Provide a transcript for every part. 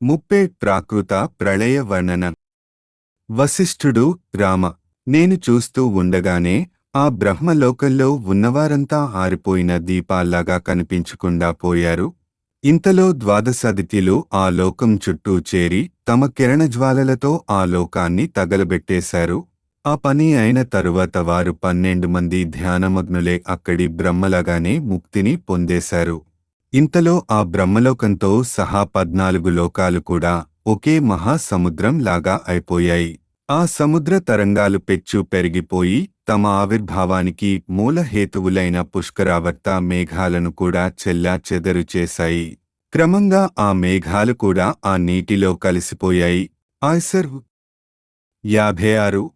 ముప్పే ప్రాకృత ప్రళయ వర్ణన వశిష్ఠుడు రామ నేను చూస్తూ ఉండగానే ఆ బ్రహ్మలోకంలో ఉన్నవారంతా ఆరిపోయిన దీపాల్లాగా కనిపించకుండా పోయారు ఇంతలో ద్వాదశాదిత్యులు ఆ లోకం చుట్టూ చేరి తమ కిరణజ్వాలలతో ఆ లోకాన్ని తగలబెట్టేశారు ఆ పని అయిన తరువాత వారు పన్నెండు మంది ధ్యానమగ్నులే అక్కడి బ్రహ్మలాగానే ముక్తిని పొందేశారు ఇంతలో ఆ బ్రహ్మలోకంతో సహా పద్నాలుగు లోకాలు కూడా ఒకే మహాసముద్రం లాగా అయిపోయాయి ఆ సముద్ర తరంగాలు పెచ్చు పెరిగిపోయి తమ ఆవిర్భావానికి మూలహేతువులైన పుష్కరావర్త మేఘాలను కూడా చెల్లా చెదరు చేశాయి క్రమంగా ఆ మేఘాలు కూడా ఆ నీటిలో కలిసిపోయాయి ఆయ్సర్ యాభై ఆరు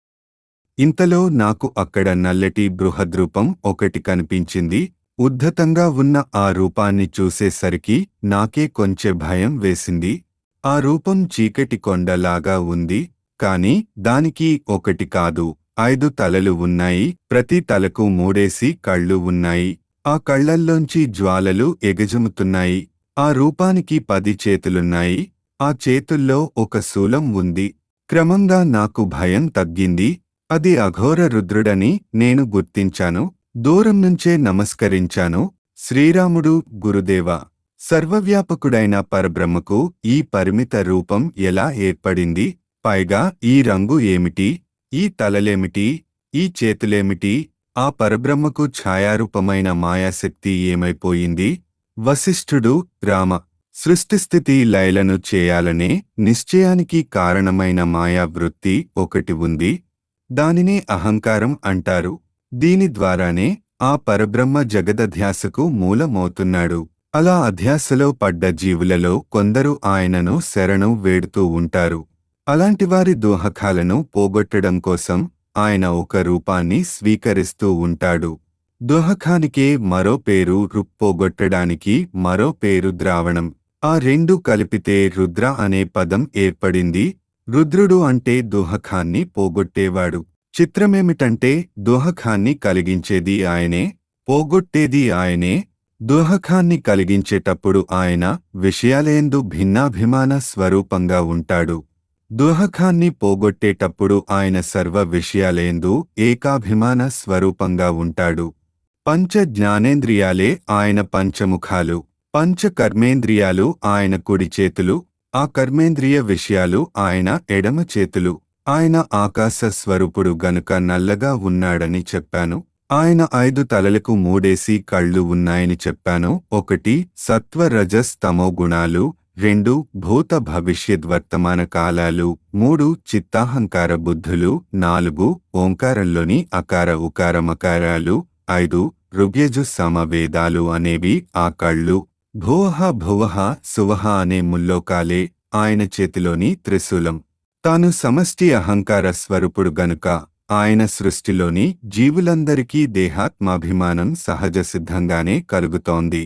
ఇంతలో నాకు అక్కడ నల్లటి బృహద్రూపం ఒకటి కనిపించింది ఉద్ధతంగా ఉన్న ఆ రూపాన్ని చూసేసరికి నాకే కొంచె భయం వేసింది ఆ రూపం చీకటి కొండలాగా ఉంది కాని దానికి ఒకటి కాదు ఐదు తలలు ఉన్నాయి ప్రతి తలకు మూడేసి కళ్ళు ఉన్నాయి ఆ కళ్లల్లోంచి జ్వాలలు ఎగజుముతున్నాయి ఆ రూపానికి పది చేతులున్నాయి ఆ చేతుల్లో ఒక శూలం ఉంది క్రమంగా నాకు భయం తగ్గింది అది అఘోర రుద్రుడని నేను గుర్తించాను దూరం నుంచే నమస్కరించాను శ్రీరాముడు గురుదేవ సర్వవ్యాపకుడైన పరబ్రహ్మకు ఈ పరిమిత రూపం ఎలా ఏర్పడింది పైగా ఈ రంగు ఏమిటి ఈ తలలేమిటి ఈ చేతులేమిటి ఆ పరబ్రహ్మకు ఛాయారూపమైన మాయాశక్తి ఏమైపోయింది వశిష్ఠుడు రామ సృష్టిస్థితి లయలను చేయాలనే నిశ్చయానికి కారణమైన మాయా వృత్తి ఒకటి ఉంది దానినే అహంకారం అంటారు దీని ద్వారానే ఆ పరబ్రహ్మ జగదధ్యాసకు మూలమవుతున్నాడు అలా అధ్యాసలో పడ్డ జీవులలో కొందరు ఆయనను శరణు వేడుతూ ఉంటారు అలాంటివారి దోహకాలను పోగొట్టడం కోసం ఆయన ఒక రూపాన్ని స్వీకరిస్తూ ఉంటాడు దోహకానికే మరో పేరు రుప్పొగొట్టడానికి మరో పేరు ద్రావణం ఆ రెండు కలిపితే రుద్ర అనే పదం ఏర్పడింది రుద్రుడు అంటే దోహకాన్ని పోగొట్టేవాడు చిత్రమేమిటంటే దోహకాన్ని కలిగించేది ఆయనే పోగొట్టేది ఆయనే దోహకాన్ని కలిగించేటప్పుడు ఆయన విషయాలేందు భిన్నాభిమాన స్వరూపంగా ఉంటాడు దోహకాన్ని పోగొట్టేటప్పుడు ఆయన సర్వ విషయాలేందు ఏకాభిమాన స్వరూపంగా ఉంటాడు పంచ జ్ఞానేంద్రియాలే ఆయన పంచముఖాలు పంచ కర్మేంద్రియాలు ఆయన కుడి చేతులు ఆ కర్మేంద్రియ విషయాలు ఆయన ఎడమ చేతులు ఆయన ఆకాశ స్వరూపుడు గనుక నల్లగా ఉన్నాడని చెప్పాను ఆయన ఐదు తలలకు మూడేసి కళ్ళు ఉన్నాయని చెప్పాను ఒకటి సత్వ రజస్ తమో గుణాలు రెండు భూత భవిష్యద్ వర్తమాన కాలాలు మూడు చిత్తాహంకార బుద్ధులు నాలుగు ఓంకారంలోని అకార ఉకారమకారాలు ఐదు ఋగ్యజు సమవేదాలు అనేవి ఆ కళ్ళు భువహ భువహ సువహ అనే ముల్లోకాలే ఆయన చేతిలోని త్రిశూలం తాను సమష్టి అహంకార స్వరూపుడు గనుక ఆయన సృష్టిలోని జీవులందరికీ దేహాత్మాభిమానం సహజ సిద్ధంగానే కలుగుతోంది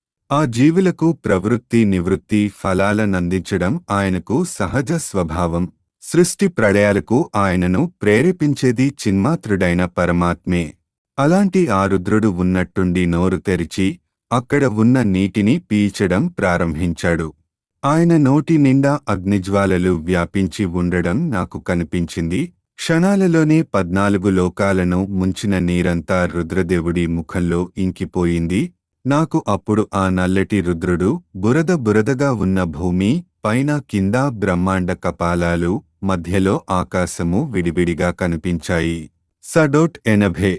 ఆ జీవులకు ప్రవృత్తి నివృత్తి ఫలాలనందించడం ఆయనకు సహజ స్వభావం సృష్టి ప్రళయాలకు ఆయనను ప్రేరేపించేది చిన్మాత్రుడైన పరమాత్మే అలాంటి ఆ రుద్రుడు ఉన్నట్టుండి నోరు తెరిచి అక్కడ ఉన్న నీటిని పీల్చడం ప్రారంభించాడు ఆయన నోటి నిండా అగ్నిజ్వాలలు వ్యాపించి ఉండడం నాకు కనిపించింది క్షణాలలోనే పద్నాలుగు లోకాలను ముంచిన నీరంతా రుద్రదేవుడి ముఖంలో ఇంకిపోయింది నాకు అప్పుడు ఆ నల్లటి రుద్రుడు బురద బురదగా ఉన్న భూమి పైన కింద బ్రహ్మాండ కపాలాలు మధ్యలో ఆకాశము విడివిడిగా కనిపించాయి సడోట్ ఎనభే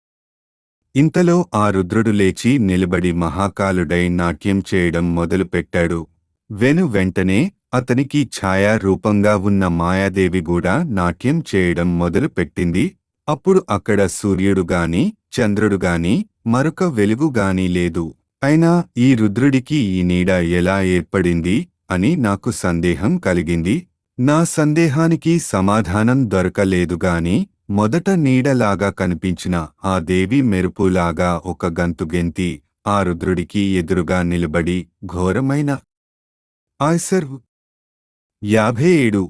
ఇంతలో ఆ రుద్రుడు లేచి నిలబడి మహాకాలుడై నాట్యం చేయడం మొదలుపెట్టాడు వెను వెంటనే అతనికి ఛాయా రూపంగా ఉన్న మాయాదేవి కూడా నాట్యం చేయడం మొదలుపెట్టింది అప్పుడు అక్కడ సూర్యుడుగాని చంద్రుడుగాని మరొక వెలుగుగాని లేదు అయినా ఈ రుద్రుడికి ఈ నీడ ఎలా ఏర్పడింది అని నాకు సందేహం కలిగింది నా సందేహానికి సమాధానం దొరకలేదుగాని మొదట నీడలాగా కనిపించిన ఆ దేవి మెరుపులాగా ఒక గంతు గెంతి ఆ రుద్రుడికి ఎదురుగా నిలబడి ఘోరమైన ఆయ్సర్ యాభై ఏడు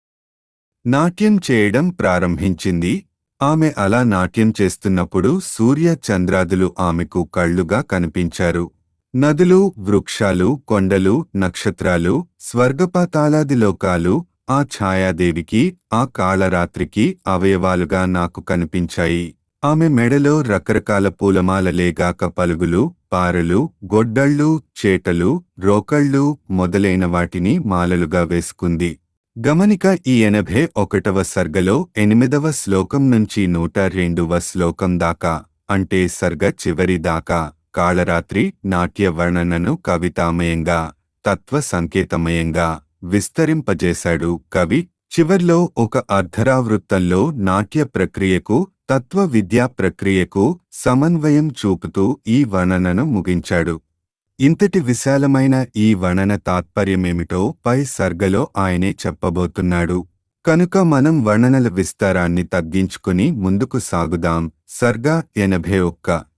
నాట్యం చేయడం ప్రారంభించింది ఆమె అలా నాట్యం చేస్తున్నప్పుడు సూర్య చంద్రాదులు ఆమెకు కళ్ళుగా కనిపించారు నదులు వృక్షాలు కొండలు నక్షత్రాలు స్వర్గపాతాలాది లోకాలు ఆ ఛాయాదేవికి ఆ కాళరాత్రికి అవయవాలుగా నాకు కనిపించాయి ఆమె మెడలో రకరకాల పూలమాలలేగాక పలుగులు పారలు గొడ్డళ్ళు చేటలు రోకళ్ళు మొదలైన వాటిని మాలలుగా వేసుకుంది గమనిక ఈ ఎనభై ఒకటవ సర్గలో ఎనిమిదవ శ్లోకం నుంచి నూట రెండవ శ్లోకం దాకా అంటే సర్గ చివరి దాకా కాళరాత్రి నాట్య వర్ణనను కవితామయంగా తత్వ సంకేతమయంగా విస్తరింపజేశాడు కవి చివర్లో ఒక అర్ధరావృత్తంలో నాట్య ప్రక్రియకు తత్వ విద్యా ప్రక్రియకు సమన్వయం చూపుతూ ఈ వర్ణనను ముగించాడు ఇంతటి విశాలమైన ఈ వర్ణన తాత్పర్యమేమిటో పై సర్గలో ఆయనే చెప్పబోతున్నాడు కనుక మనం వర్ణనల విస్తారాన్ని తగ్గించుకుని ముందుకు సాగుదాం సర్గ ఎనభై ఒక్క